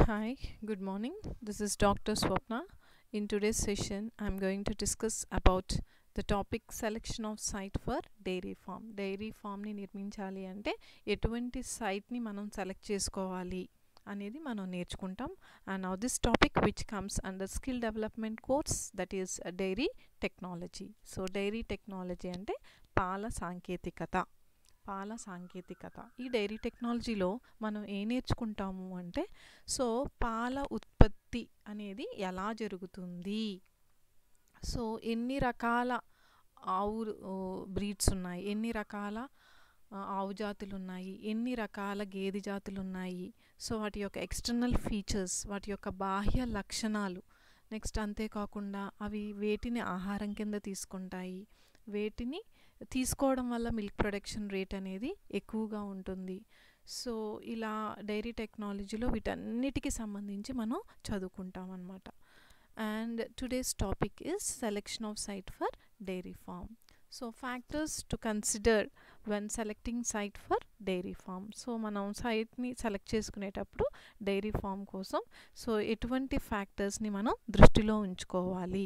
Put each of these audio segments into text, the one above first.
Hi, good morning. This is Dr. Swapna. In today's session, I'm going to discuss about the topic selection of site for dairy farm. Dairy ఫామ్ని నిర్మించాలి అంటే ఎటువంటి సైట్ని మనం select చేసుకోవాలి అనేది మనం నేర్చుకుంటాం and now this topic which comes under skill development course that is dairy technology so dairy technology అంటే పాల సాంకేతికత పాల సాంకేతికత ఈ డైరీ టెక్నాలజీలో మనం ఏం నేర్చుకుంటాము అంటే సో పాల ఉత్పత్తి అనేది ఎలా జరుగుతుంది సో ఎన్ని రకాల ఆవు బ్రీడ్స్ ఉన్నాయి ఎన్ని రకాల ఆ, ఆవు జాతులు ఉన్నాయి ఎన్ని రకాల గేదె జాతులు ఉన్నాయి సో వాటి యొక్క ఎక్స్టర్నల్ ఫీచర్స్ వాటి యొక్క బాహ్య లక్షణాలు నెక్స్ట్ అంతేకాకుండా అవి వేటిని ఆహారం కింద తీసుకుంటాయి వేటిని తీసుకోవడం వల్ల మిల్క్ ప్రొడక్షన్ రేట్ అనేది ఎక్కువగా ఉంటుంది సో ఇలా డైరీ టెక్నాలజీలో వీటన్నిటికీ సంబంధించి మనం చదువుకుంటాం అన్నమాట and today's topic is selection of site for dairy farm so factors to consider when selecting site for dairy farm so మనం సైట్ని సెలెక్ట్ చేసుకునేటప్పుడు డైరీ ఫామ్ కోసం సో ఎటువంటి ఫ్యాక్టర్స్ని మనం దృష్టిలో ఉంచుకోవాలి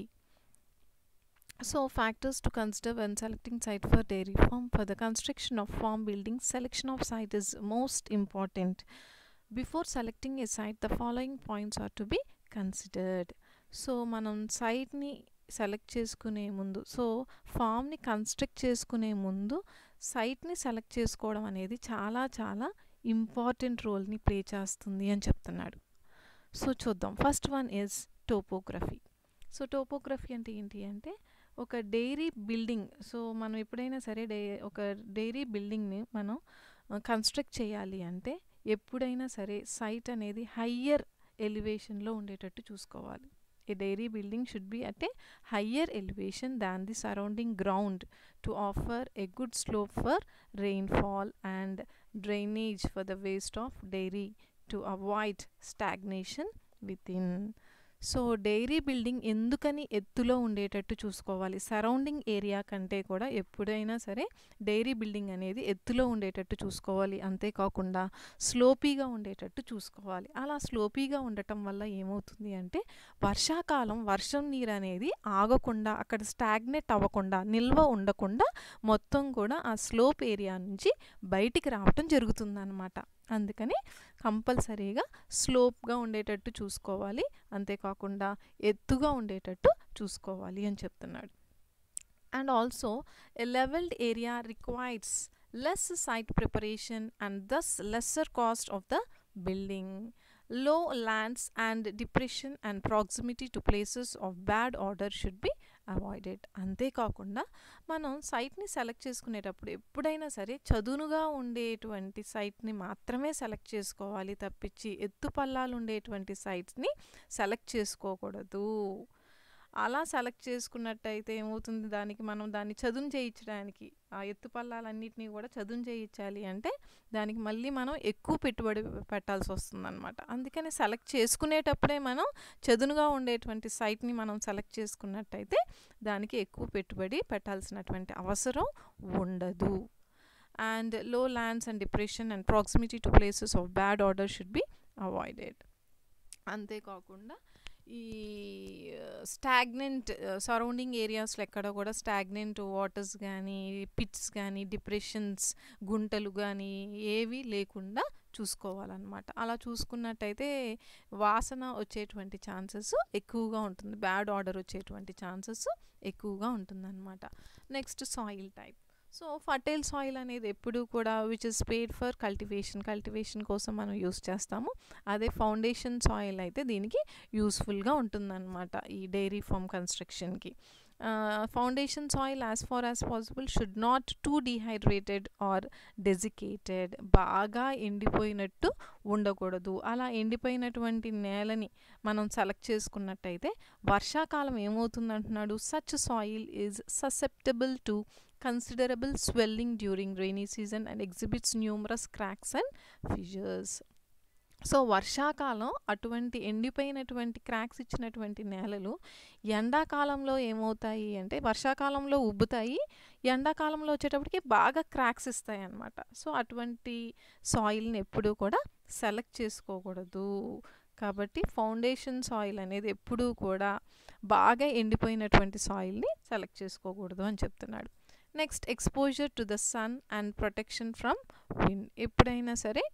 so factors to consider when selecting site for dairy farm for the construction of farm building selection of site is most important before selecting a site the following points are to be considered so మనం సైట్ని select చేసుకునే ముందు so ఫామ్ని construct చేసుకునే ముందు సైట్ని select చేసుకోవడం అనేది చాలా చాలా ఇంపార్టెంట్ రోల్ని ప్లే చేస్తుంది అని చెప్తున్నాడు సో చూద్దాం first one is topography so topography అంటే ఏంటి అంటే ఒక డైరీ బిల్డింగ్ సో మనం ఎప్పుడైనా సరే డై ఒక డైరీ బిల్డింగ్ని మనం కన్స్ట్రక్ట్ చేయాలి అంటే ఎప్పుడైనా సరే సైట్ అనేది హయ్యర్ ఎలివేషన్లో ఉండేటట్టు చూసుకోవాలి a dairy building should be at a higher elevation than the surrounding ground to offer a good slope for rainfall and drainage for the waste of dairy to avoid stagnation within so dairy building ఎందుకని ఎత్తులో ఉండేటట్టు చూసుకోవాలి surrounding area కంటే కూడా ఎప్పుడైనా సరే dairy building అనేది ఎత్తులో ఉండేటట్టు చూసుకోవాలి అంతేకాకుండా స్లోపీగా ఉండేటట్టు చూసుకోవాలి అలా స్లోపీగా ఉండటం వల్ల ఏమవుతుంది అంటే వర్షాకాలం వర్షం నీరు అనేది ఆగకుండా అక్కడ స్టాగ్నెట్ అవ్వకుండా నిల్వ ఉండకుండా మొత్తం కూడా ఆ స్లోప్ ఏరియా నుంచి బయటికి రావటం జరుగుతుందన్నమాట అందుకని కంపల్సరీగా స్లోప్గా ఉండేటట్టు చూసుకోవాలి అంతేకాకుండా ఎత్తుగా ఉండేటట్టు చూసుకోవాలి అని చెప్తున్నాడు and also a levelled area requires less site preparation and thus lesser cost of the building low lands and depression and proximity to places of bad order should be avoided అంతేకాకుండా మనం సైట్ని సెలెక్ట్ చేసుకునేటప్పుడు ఎప్పుడైనా సరే చదునుగా ఉండేటువంటి సైట్ని మాత్రమే select చేసుకోవాలి తప్పించి ఎత్తు పల్లాలు ఉండేటువంటి సైట్స్ని సెలెక్ట్ చేసుకోకూడదు అలా సెలెక్ట్ చేసుకున్నట్టయితే ఏమవుతుంది దానికి మనం దాన్ని చదును చేయించడానికి ఆ ఎత్తు పల్లాలన్నింటినీ కూడా చదును చేయించాలి అంటే దానికి మళ్ళీ మనం ఎక్కువ పెట్టుబడి పెట్టాల్సి వస్తుంది అనమాట అందుకని సెలెక్ట్ చేసుకునేటప్పుడే మనం చదునుగా ఉండేటువంటి సైట్ని మనం సెలెక్ట్ చేసుకున్నట్టయితే దానికి ఎక్కువ పెట్టుబడి పెట్టాల్సినటువంటి అవసరం ఉండదు and low lands and depression and proximity to places of bad order should be avoided అంతేకాకుండా ఈ స్టాగ్నెంట్ సరౌండింగ్ ఏరియాస్లో ఎక్కడ కూడా స్టాగ్నెంట్ వాటర్స్ కానీ పిట్స్ కానీ డిప్రెషన్స్ గుంటలు కానీ ఏవి లేకుండా చూసుకోవాలన్నమాట అలా చూసుకున్నట్టయితే వాసన వచ్చేటువంటి ఛాన్సెస్ ఎక్కువగా ఉంటుంది బ్యాడ్ ఆర్డర్ వచ్చేటువంటి ఛాన్సెస్ ఎక్కువగా ఉంటుందన్నమాట next soil type so fertile soil అనేది ఎప్పుడు కూడా which is paid for cultivation cultivation కోసం మనం యూస్ చేస్తాము అదే ఫౌండేషన్ సాయిల్ అయితే దీనికి యూస్ఫుల్గా ఉంటుందన్నమాట ఈ డైరీ ఫామ్ కన్స్ట్రక్షన్కి foundation soil as far as possible should not too dehydrated or desiccated బాగా ఎండిపోయినట్టు ఉండకూడదు అలా ఎండిపోయినటువంటి నేలని మనం సెలెక్ట్ చేసుకున్నట్టయితే వర్షాకాలం ఏమవుతుంది అంటున్నాడు such soil is susceptible to considerable swelling during rainy season and exhibits numerous cracks and fissures so వర్షాకాలం అటువంటి ఎండిపోయినటువంటి క్రాక్స్ ఇచ్చినటువంటి నేలలు ఎండాకాలంలో ఏమవుతాయి అంటే వర్షాకాలంలో ఉబ్బుతాయి ఎండాకాలంలో వచ్చేటప్పటికి బాగా క్రాక్స్ ఇస్తాయి అన్నమాట సో అటువంటి సాయిల్ని ఎప్పుడూ కూడా సెలెక్ట్ చేసుకోకూడదు కాబట్టి ఫౌండేషన్ సాయిల్ అనేది ఎప్పుడూ కూడా బాగా ఎండిపోయినటువంటి సాయిల్ని సెలెక్ట్ చేసుకోకూడదు అని చెప్తున్నాడు next exposure to the sun and protection from wind ఎప్పుడైనా సరే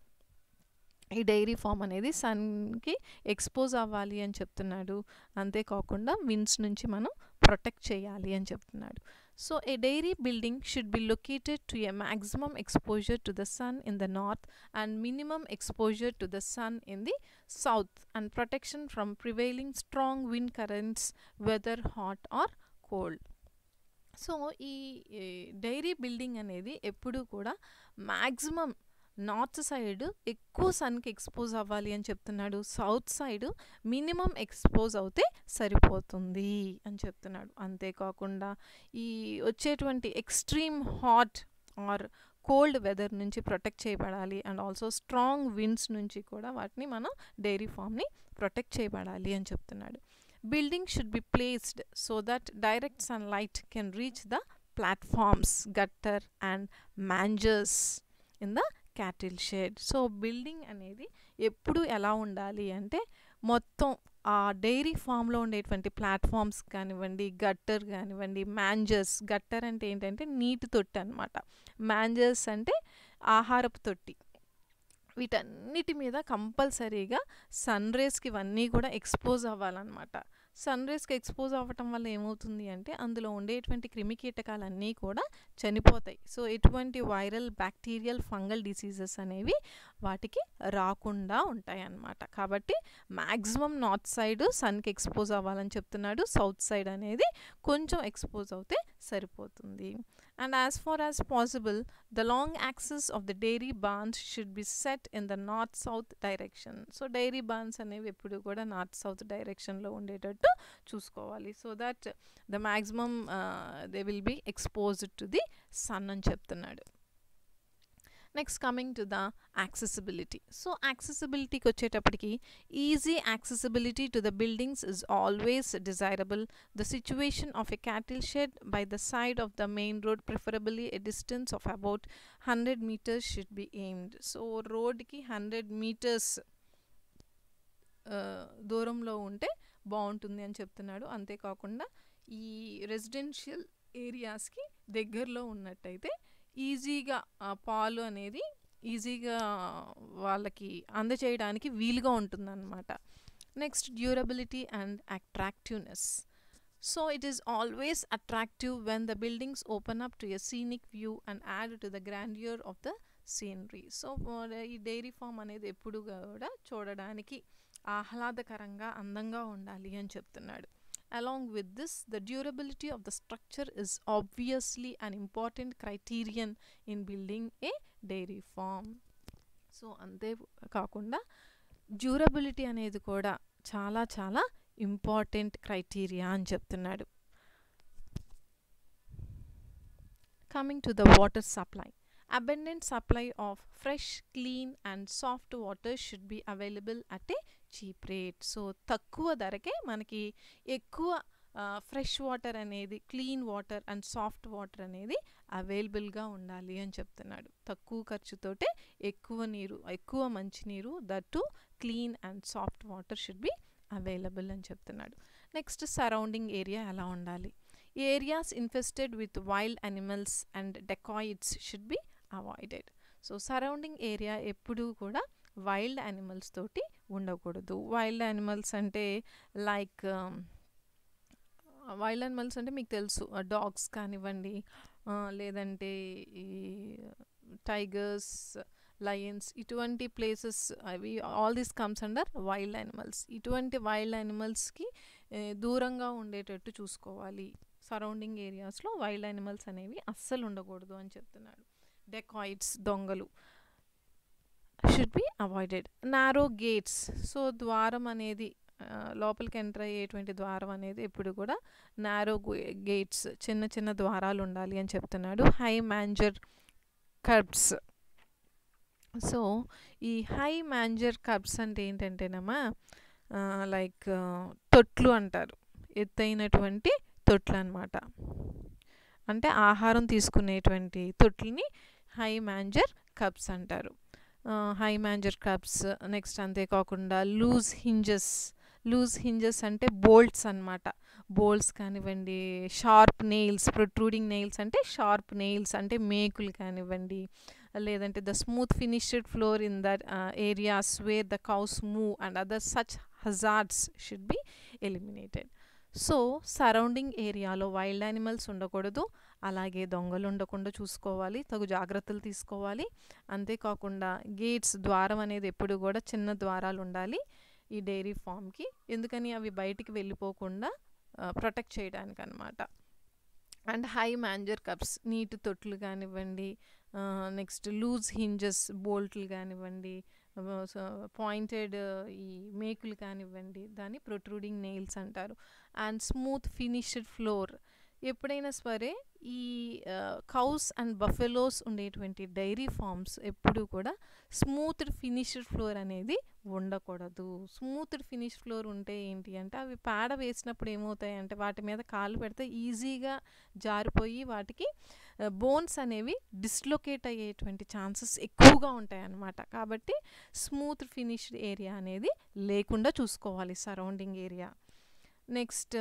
ఈ డైరీ ఫామ్ అనేది సన్కి ఎక్స్పోజ్ అవ్వాలి అని చెప్తున్నాడు అంతేకాకుండా విండ్స్ నుంచి మనం ప్రొటెక్ట్ చేయాలి అని చెప్తున్నాడు so a dairy building should be located to a maximum exposure to the sun in the north and minimum exposure to the sun in the south and protection from prevailing strong wind currents weather hot or cold so ఈ dairy building అనేది ఎప్పుడూ కూడా maximum north side ఎక్కువ సన్కి expose అవ్వాలి అని చెప్తున్నాడు south side minimum expose అవుతే సరిపోతుంది అని చెప్తున్నాడు అంతేకాకుండా ఈ వచ్చేటువంటి extreme hot or cold weather నుంచి ప్రొటెక్ట్ చేయబడాలి అండ్ ఆల్సో స్ట్రాంగ్ విండ్స్ నుంచి కూడా వాటిని మనం డైరీ ఫామ్ని ప్రొటెక్ట్ చేయబడాలి అని చెప్తున్నాడు building should be placed so that direct sunlight can reach the platforms gutter and mangers in the cattle shed so building అనేది ఎప్పుడు ఎలా ఉండాలి అంటే మొత్తం ఆ డైరీ ఫామ్లో ఉండేటువంటి ప్లాట్ఫామ్స్ కానివ్వండి గట్టర్ కానివ్వండి మ్యాంజర్స్ గట్టర్ అంటే ఏంటంటే నీటి తొట్టి అనమాట మ్యాంజర్స్ అంటే ఆహారపు తొట్టి వీటన్నిటి మీద కంపల్సరీగా సన్ రేస్కి ఇవన్నీ కూడా ఎక్స్పోజ్ అవ్వాలన్నమాట సన్ రేస్కి ఎక్స్పోజ్ అవ్వటం వల్ల ఏమవుతుంది అంటే అందులో ఉండేటువంటి క్రిమి కీటకాలన్నీ కూడా చనిపోతాయి సో ఎటువంటి వైరల్ బ్యాక్టీరియల్ ఫంగల్ డిసీజెస్ అనేవి వాటికి రాకుండా ఉంటాయి అన్నమాట కాబట్టి మ్యాక్సిమం నార్త్ సైడ్ సన్కి ఎక్స్పోజ్ అవ్వాలని చెప్తున్నాడు సౌత్ సైడ్ అనేది కొంచెం ఎక్స్పోజ్ అవుతే సరిపోతుంది and as far as possible the long axis of the dairy barns should be set in the north south direction so dairy barns అనేవి ఎప్పుడు కూడా నార్త్ సౌత్ డైరెక్షన్లో ఉండేటట్టు చూసుకోవాలి so that the maximum they will be exposed to the sun అని చెప్తున్నాడు next coming to the accessibility so యాక్సెసిబిలిటీకి వచ్చేటప్పటికి easy accessibility to the buildings is always desirable the situation of a cattle shed by the side of the main road preferably a distance of about hundred metres should be aimed so రోడ్కి hundred metres దూరంలో ఉంటే బాగుంటుంది అని చెప్తున్నాడు అంతేకాకుండా ఈ residential ఏరియాస్కి దగ్గరలో ఉన్నట్టయితే ఈజీగా పాలు అనేది ఈజీగా వాళ్ళకి అందచేయడానికి వీలుగా ఉంటుందన్నమాట next durability and attractiveness so it is always attractive when the buildings open up to a scenic view and add to the grandeur of the scenery so ఈ డైరీ ఫామ్ అనేది ఎప్పుడు కూడా చూడడానికి ఆహ్లాదకరంగా అందంగా ఉండాలి అని చెప్తున్నాడు along with this the durability of the structure is obviously an important criterion in building a dairy farm so అంతే కాకుండా డ్యూరబిలిటీ అనేది కూడా చాలా చాలా ఇంపార్టెంట్ క్రైటీరియా అని చెప్తున్నాడు coming to the water supply abundant supply of fresh clean and soft water should be available at a cheap rate so తక్కువ ధరకే మనకి ఎక్కువ ఫ్రెష్ వాటర్ అనేది clean water and soft water అనేది అవైలబుల్గా ఉండాలి అని చెప్తున్నాడు తక్కువ ఖర్చుతోటే ఎక్కువ నీరు ఎక్కువ మంచినీరు that clean and soft water should be available అని చెప్తున్నాడు నెక్స్ట్ సరౌండింగ్ ఏరియా ఎలా ఉండాలి areas infested with wild animals and dacoits should be avoided so surrounding area ఎప్పుడూ కూడా వైల్డ్ యానిమల్స్ తోటి ఉండకూడదు వైల్డ్ యానిమల్స్ అంటే లైక్ వైల్డ్ యానిమల్స్ అంటే మీకు తెలుసు డాగ్స్ కానివ్వండి లేదంటే ఈ టైగర్స్ లయన్స్ ఇటువంటి ప్లేసెస్ అవి all this comes under wild animals ఇటువంటి వైల్డ్ యానిమల్స్కి దూరంగా ఉండేటట్టు చూసుకోవాలి సరౌండింగ్ ఏరియాస్లో వైల్డ్ యానిమల్స్ అనేవి అస్సలు ఉండకూడదు అని చెప్తున్నాడు డెకాయిడ్స్ దొంగలు should be avoided narrow gates so ద్వారం అనేది లోపలికి ఎంటర్ అయ్యేటువంటి ద్వారం అనేది ఎప్పుడు కూడా నారో గేట్స్ చిన్న చిన్న ద్వారాలు ఉండాలి అని చెప్తున్నాడు హై మ్యాంజర్ కర్బ్స్ సో ఈ హై మ్యాంజర్ కర్బ్స్ అంటే ఏంటంటేనమ్మా లైక్ తొట్లు అంటారు ఎత్తైనటువంటి తొట్లు అనమాట అంటే ఆహారం తీసుకునేటువంటి తొట్లని హై మ్యాంజర్ కప్స్ అంటారు హై మ్యాంజర్ కప్స్ నెక్స్ట్ అంతేకాకుండా లూజ్ హింజెస్ లూజ్ హింజెస్ అంటే బోల్ట్స్ అనమాట బోల్ట్స్ కానివ్వండి షార్ప్ నెయిల్స్ ప్రొట్రూడింగ్ నెయిల్స్ అంటే షార్ప్ నెయిల్స్ అంటే మేకులు కానివ్వండి లేదంటే the smooth finished floor in that areas where the cows move and other such hazards should be eliminated so surrounding ఏరియాలో wild animals ఉండకూడదు అలాగే దొంగలు ఉండకుండా చూసుకోవాలి తగు జాగ్రత్తలు తీసుకోవాలి అంతేకాకుండా గేట్స్ ద్వారం అనేది ఎప్పుడు కూడా చిన్న ద్వారాలు ఉండాలి ఈ డైరీ ఫామ్కి ఎందుకని అవి బయటికి వెళ్ళిపోకుండా ప్రొటెక్ట్ చేయడానికి అనమాట అండ్ హై మ్యాంజర్ కప్స్ నీటి తొట్లు కానివ్వండి నెక్స్ట్ లూజ్ హింజెస్ బోల్ట్లు కానివ్వండి పాయింటెడ్ ఈ మేకులు కానివ్వండి దాన్ని ప్రొట్రూడింగ్ నెయిల్స్ అంటారు అండ్ స్మూత్ ఫినిష్డ్ ఫ్లోర్ ఎప్పుడైనా సరే ఈ కౌస్ అండ్ బఫెలోస్ ఉండేటువంటి డైరీ ఫార్మ్స్ ఎప్పుడు కూడా స్మూత్డ్ ఫినిష్డ్ ఫ్లోర్ అనేది ఉండకూడదు స్మూత్డ్ ఫినిష్ ఫ్లోర్ ఉంటే ఏంటి అంటే అవి పేడ వేసినప్పుడు ఏమవుతాయి అంటే వాటి మీద కాలు పెడితే ఈజీగా జారిపోయి వాటికి బోన్స్ అనేవి డిస్లొకేట్ అయ్యేటువంటి ఛాన్సెస్ ఎక్కువగా ఉంటాయి అన్నమాట కాబట్టి స్మూత్ ఫినిష్డ్ ఏరియా అనేది లేకుండా చూసుకోవాలి సరౌండింగ్ ఏరియా నెక్స్ట్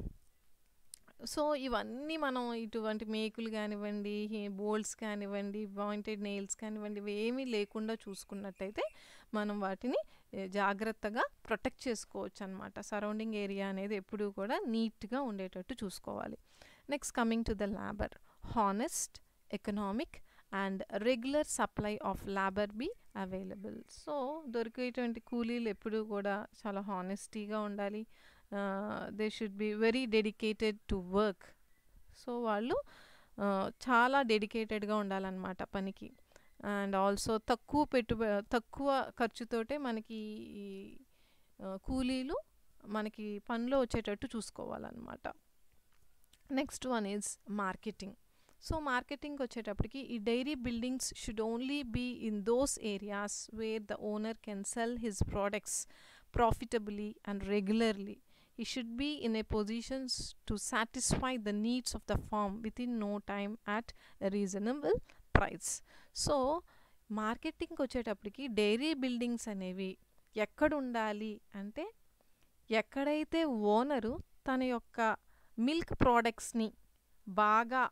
సో ఇవన్నీ మనం ఇటువంటి మేకులు కానివ్వండి బోల్డ్స్ కానివ్వండి పాయింటెడ్ నెయిల్స్ కానివ్వండి ఇవి ఏమీ లేకుండా చూసుకున్నట్టయితే మనం వాటిని జాగ్రత్తగా ప్రొటెక్ట్ చేసుకోవచ్చు అనమాట సరౌండింగ్ ఏరియా అనేది ఎప్పుడూ కూడా నీట్గా ఉండేటట్టు చూసుకోవాలి next coming to the labour honest economic and regular supply of labour be available so దొరికేటువంటి కూలీలు ఎప్పుడూ కూడా చాలా హానెస్టీగా ఉండాలి they should be very dedicated to work so వాళ్ళు చాలా డెడికేటెడ్గా ఉండాలన్నమాట పనికి అండ్ ఆల్సో తక్కువ పెట్టుబ తక్కువ ఖర్చుతోటే మనకి ఈ కూలీలు మనకి పనిలో వచ్చేటట్టు చూసుకోవాలన్నమాట next one is marketing so marketing వచ్చేటప్పటికి ఈ dairy buildings should only be in those areas where the owner can sell his products profitably and regularly he should be in a position to satisfy the needs of the farm within no time at a reasonable price so మార్కెటింగ్కి వచ్చేటప్పటికి dairy buildings అనేవి ఎక్కడ ఉండాలి అంటే ఎక్కడైతే owner తన యొక్క milk ప్రోడక్ట్స్ని బాగా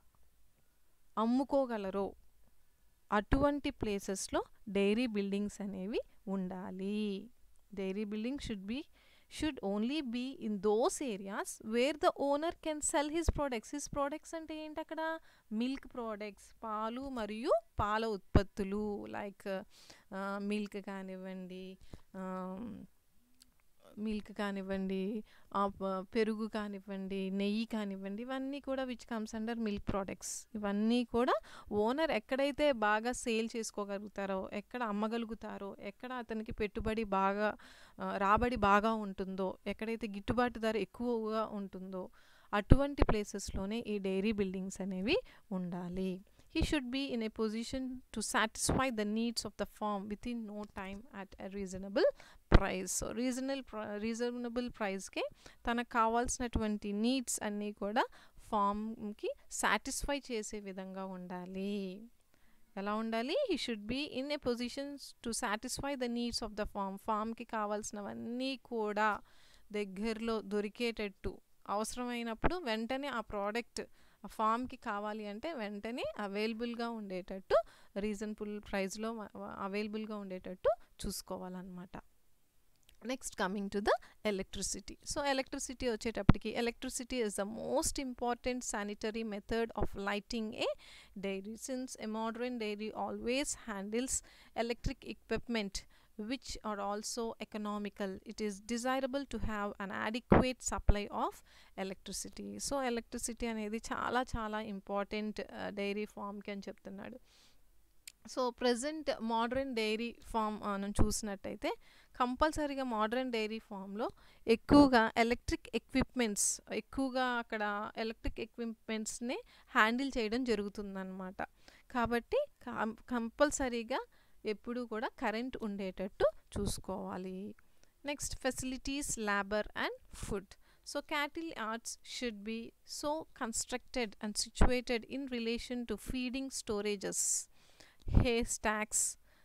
అమ్ముకోగలరో అటువంటి ప్లేసెస్లో డైరీ బిల్డింగ్స్ అనేవి ఉండాలి dairy building should be should only be in those areas where the owner can sell his products his products అంటే ఏంటి అక్కడ మిల్క్ ప్రోడక్ట్స్ పాలు మరియు పాల ఉత్పత్తులు లైక్ మిల్క్ కానివ్వండి మిల్క్ కానివ్వండి పెరుగు కానివ్వండి నెయ్యి కానివ్వండి ఇవన్నీ కూడా which comes under milk products ఇవన్నీ కూడా ఓనర్ ఎక్కడైతే బాగా సేల్ చేసుకోగలుగుతారో ఎక్కడ అమ్మగలుగుతారో ఎక్కడ అతనికి పెట్టుబడి బాగా రాబడి బాగా ఉంటుందో ఎక్కడైతే గిట్టుబాటు ధర ఎక్కువగా ఉంటుందో అటువంటి ప్లేసెస్లోనే ఈ డైరీ బిల్డింగ్స్ అనేవి ఉండాలి he should be in a position to satisfy the needs of the farm within no time at a reasonable price so regional reasonable ప్రైస్కే తనకు కావాల్సినటువంటి నీడ్స్ అన్నీ కూడా ఫామ్కి సాటిస్ఫై చేసే విధంగా ఉండాలి ఎలా ఉండాలి he should be in a positions to satisfy the needs of the farm ఫామ్కి కావాల్సినవన్నీ కూడా దగ్గరలో దొరికేటట్టు అవసరమైనప్పుడు వెంటనే ఆ ప్రోడక్ట్ ఆ ఫామ్కి కావాలి అంటే వెంటనే అవైలబుల్గా ఉండేటట్టు రీజనబుల్ ప్రైస్లో అవైలబుల్గా ఉండేటట్టు చూసుకోవాలన్నమాట next coming to the electricity so electricity వచ్చేటప్పటికి electricity is the most important sanitary method of lighting a dairy since a modern dairy always handles electric equipment which are also economical it is desirable to have an adequate supply of electricity so electricity అనేది చాలా చాలా important dairy ఫామ్కి అని చెప్తున్నాడు so present modern dairy farm మనం చూసినట్టయితే కంపల్సరీగా modern dairy ఫామ్లో ఎక్కువగా ఎలక్ట్రిక్ ఎక్విప్మెంట్స్ ఎక్కువగా అక్కడ ఎలక్ట్రిక్ ఎక్విప్మెంట్స్ని హ్యాండిల్ చేయడం జరుగుతుందన్నమాట కాబట్టి కంపల్సరీగా ఎప్పుడూ కూడా కరెంట్ ఉండేటట్టు చూసుకోవాలి next facilities labour and food so cattle yards should be so constructed and situated in relation to feeding storages hay stacks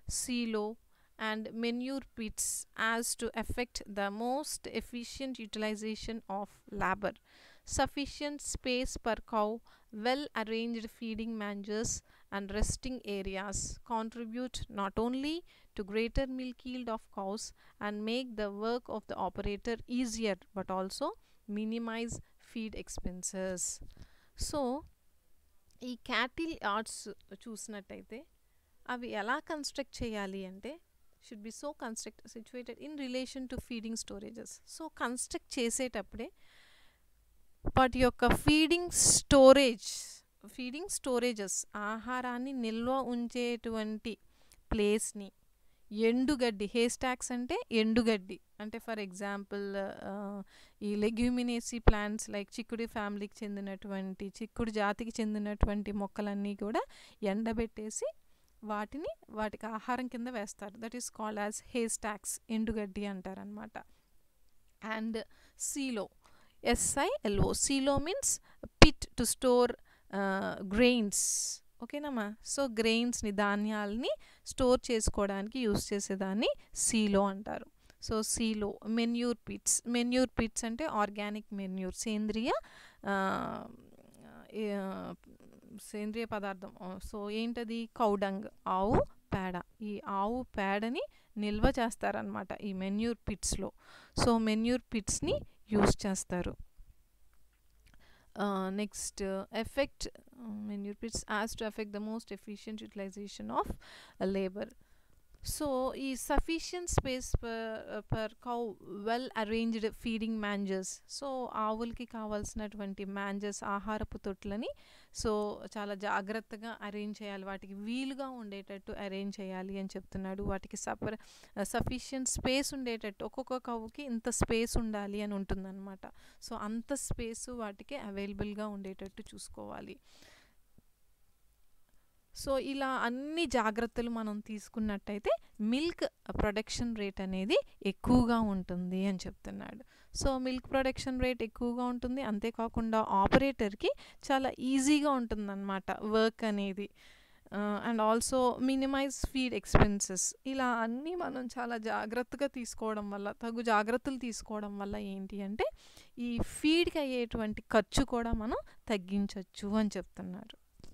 silo and manure pits as to affect the most efficient utilization of labor sufficient space per cow well arranged feeding managers and resting areas contribute not only to greater milk yield of cows and make the work of the operator easier but also minimize feed expenses so ఈ cattle yards చూసినట్టయితే అవి ఎలా construct చేయాలి అంటే should be so construct situated in relation to feeding storages so construct చేసేటప్పుడే వాటి యొక్క feeding storage feeding storages ఆహారాన్ని నిల్వ ఉంచేటువంటి ప్లేస్ని ఎండుగడ్డి హే స్టాక్స్ అంటే ఎండుగడ్డి అంటే ఫర్ ఎగ్జాంపుల్ ఈ లెగ్యూమినేసీ ప్లాంట్స్ లైక్ చిక్కుడు ఫ్యామిలీకి చెందినటువంటి చిక్కుడు జాతికి చెందినటువంటి మొక్కలన్నీ కూడా ఎండబెట్టేసి వాటిని వాటికి ఆహారం కింద వేస్తారు that is called as hay stacks ఎండుగడ్డి అంటారనమాట and silo S I L O silo means pit to store grains ఓకేనమ్మా సో గ్రెయిన్స్ని ధాన్యాలని స్టోర్ చేసుకోవడానికి యూస్ చేసేదాన్ని సీలో అంటారు so silo manure pits manure pits అంటే ఆర్గానిక్ మెన్యూర్ సేంద్రియ సేంద్రియ పదార్థం సో ఏంటది కౌడంగ్ ఆవు పేడ ఈ ఆవు పేడని నిల్వ చేస్తారనమాట ఈ మెన్యూర్ పిట్స్లో సో మెన్యూర్ పిట్స్ని యూస్ చేస్తారు next effect manure pits as to effect the most efficient utilization of labour so ఈ sufficient space per cow well arranged feeding mangers so ఆవులకి కావాల్సినటువంటి మ్యాంజర్స్ ఆహారపు తొట్లని సో చాలా జాగ్రత్తగా అరేంజ్ చేయాలి వాటికి వీలుగా ఉండేటట్టు అరేంజ్ చేయాలి అని చెప్తున్నాడు వాటికి సపర సఫిషియంట్ స్పేస్ ఉండేటట్టు ఒక్కొక్క కవుకి ఇంత స్పేస్ ఉండాలి అని ఉంటుందన్నమాట సో అంత స్పేస్ వాటికి అవైలబుల్గా ఉండేటట్టు చూసుకోవాలి సో ఇలా అన్ని జాగ్రత్తలు మనం తీసుకున్నట్టయితే మిల్క్ ప్రొడక్షన్ రేట్ అనేది ఎక్కువగా ఉంటుంది అని చెప్తున్నాడు సో మిల్క్ ప్రొడక్షన్ రేట్ ఎక్కువగా ఉంటుంది అంతేకాకుండా ఆపరేటర్కి చాలా ఈజీగా ఉంటుందన్నమాట వర్క్ అనేది and also minimize feed expenses ఇలా అన్నీ మనం చాలా జాగ్రత్తగా తీసుకోవడం వల్ల తగు జాగ్రత్తలు తీసుకోవడం వల్ల ఏంటి అంటే ఈ ఫీడ్కి అయ్యేటువంటి ఖర్చు కూడా మనం తగ్గించవచ్చు అని చెప్తున్నారు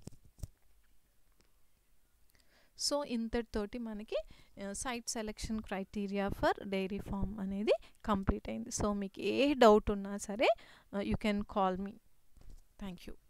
సో ఇంతటితోటి మనకి site selection criteria for dairy farm అనేది కంప్లీట్ అయింది సో మీకు ఏ డౌట్ ఉన్నా సరే you can call me thank you